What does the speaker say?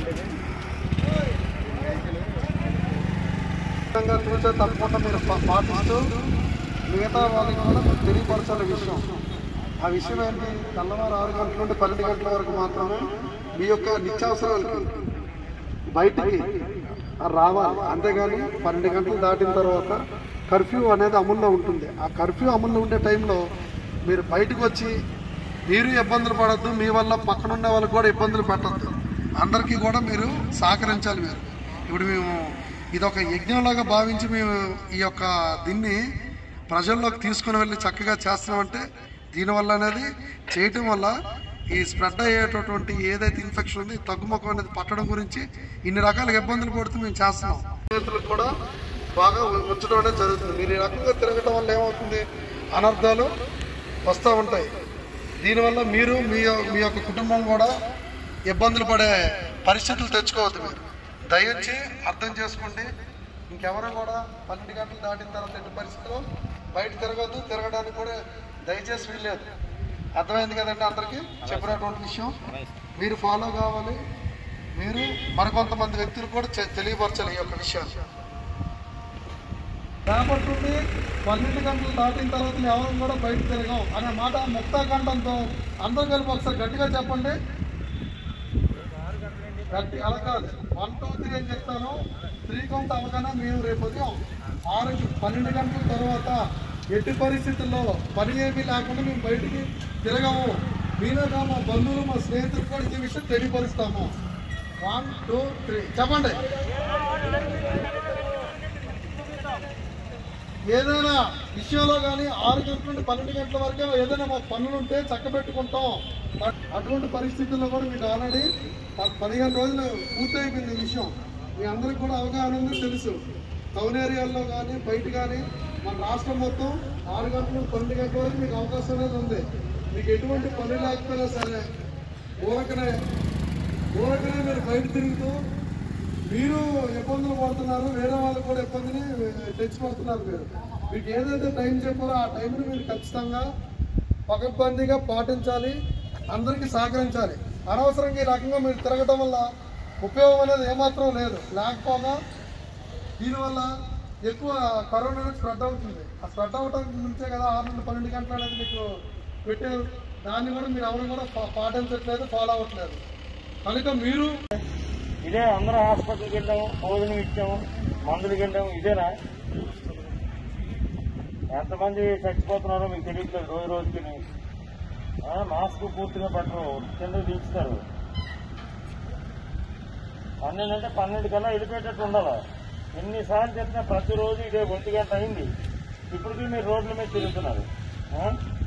విధంగా చూసే తప్పకుండా మీరు పా- పాటిస్తూ మిగతా వాళ్ళకి కూడా మీరు తెలియపరచాలి విషయం ఆ విషయం ఏంటి తెల్లవారు ఆరు గంటల నుండి పన్నెండు గంటల వరకు మాత్రమే మీ యొక్క నిత్యావసరాలకి బయటికి రావాలి అంతేగాని పన్నెండు గంటలు దాటిన తర్వాత కర్ఫ్యూ అనేది అమల్లో ఉంటుంది ఆ కర్ఫ్యూ అమల్లో ఉండే టైంలో మీరు బయటకు వచ్చి మీరు ఇబ్బందులు పడద్దు మీ వల్ల పక్కన ఉన్న వాళ్ళకి కూడా ఇబ్బందులు పెట్టద్దు అందరికీ కూడా మీరు సహకరించాలి మీరు ఇప్పుడు మేము ఇది ఒక యజ్ఞంలాగా భావించి మేము ఈ యొక్క దీన్ని ప్రజల్లోకి తీసుకుని వెళ్ళి చక్కగా చేస్తున్నామంటే దీనివల్ల అనేది చేయటం వల్ల ఈ స్ప్రెడ్ అయ్యేటటువంటి ఏదైతే ఇన్ఫెక్షన్ ఉంది తగ్గుముఖం అనేది పట్టడం గురించి ఇన్ని రకాల ఇబ్బందులు పడుతూ మేము చేస్తున్నాం స్నేహితులకు కూడా బాగా ఉ- ఉంచడం అనేది జరుగుతుంది మీరు ఈ రకంగా తిరగడం వల్ల ఏమవుతుంది అనర్థాలు వస్తూ ఉంటాయి దీనివల్ల మీరు మీ యొ- మీ యొక్క కుటుంబం కూడా ఇబ్బందులు పడే పరిస్థితులు తెచ్చుకోవద్దు మీరు దయచేసి అర్థం చేసుకోండి ఇంకెవరు కూడా పన్నెండు గంటలు దాటిన తర్వాత ఎట్టి పరిస్థితుల్లో బయట తిరగద్దు తిరగడానికి కూడా దయచేసి వీల్లేదు అర్థమైంది కదండి అందరికీ చెప్పినటువంటి విషయం మీరు ఫాలో కావాలి మీరు మరికొంతమంది వ్యక్తులు కూడా చె- తెలియపరచాలి ఈ యొక్క విషయాన్ని రేపటి నుండి పన్నెండు గంటలు దాటిన తర్వాత ఎవరు కూడా బయట తిరగం అనే మాట ముక్తా కంఠంతో అందరూ కలిపి ఒకసారి గట్టిగా చెప్పండి గట్టి అలా కాదు వన్ టూ త్రీ అని చెప్తాను త్రీ కౌంట్ అవగానే మేము రేపు ఉదయం ఆరు పన్నెండు గంటల తర్వాత ఎట్టి పరిస్థితుల్లో పని ఏమీ లేకుండా మేము బయటికి తిరగము మీరుగా మా బంధువులు మా స్నేహితులు కూడా ఈ విషయం తెలియపరుస్తాము వన్ టూ త్రీ చెప్పండి ఏదైనా విషయంలో కానీ ఆరు గంటల నుండి పన్నెండు గంటల వరకు ఏదైనా మాకు పనులు ఉంటే చక్క పెట్టుకుంటాం బట్ అటువంటి పరిస్థితుల్లో కూడా మీకు ఆల్రెడీ ప- పదిహేను రోజులు పూర్తయిపోయింది ఈ విషయం మీ అందరికి కూడా అవగాహన ఉంది తెలుసు టౌన్ ఏరియాల్లో కానీ బయట కానీ మన రాష్ట్రం మొత్తం ఆరు గంటల నుండి పన్నెండు గంటల వరకు మీకు అవకాశం అనేది ఉంది మీకు ఎటువంటి పని లేకపోయినా సరే ఊరకనే ఊరకనే మీరు బయట తిరుగుతూ మీరు ఇబ్బందులు పడుతున్నారు వేరే వాళ్ళు కూడా ఇబ్బందిని తెచ్చిపడుతున్నారు మీరు మీకు ఏదైతే టైం చెప్పారో ఆ టైంని మీరు ఖచ్చితంగా పకడ్బందీగా పాటించాలి అందరికీ సహకరించాలి అనవసరంగా ఈ రకంగా మీరు తిరగటం వల్ల ఉపయోగం అనేది ఏమాత్రం లేదు లేకపోగా దీనివల్ల ఎక్కువ కరోనా అనేది స్ప్రెడ్ అవుతుంది ఆ స్ప్రెడ్ అవడానికి ముంచే కదా ఆరు నుండి పన్నెండు గంటలు అనేది మీకు పెట్టారు దాన్ని కూడా మీరు ఎవరు కూడా పా- పాటించట్లేదు ఫాలో అవ్వట్లేదు కనుక మీరు ఇదే అందరం హాస్పిటల్కి వెళ్ళాము భోజనం ఇచ్చాము మందులకి వెళ్ళాము ఇదేనా ఎంతమంది చచ్చిపోతున్నారో మీకు తెలియట్లేదు రోజు రోజుకి ఆ, మాస్క్ పూర్తిగా పట్టరు కింద దించుతారు పన్నెండు అంటే పన్నెండు కల్లా వెళ్ళిపోయేటట్టు ఉండాలి ఎన్నిసార్లు చెప్పినా ప్రతిరోజు ఇదే ఒంటి గంట అయింది ఇప్పటికీ మీరు రోడ్ల మీద తిరుగుతున్నారు ఆ?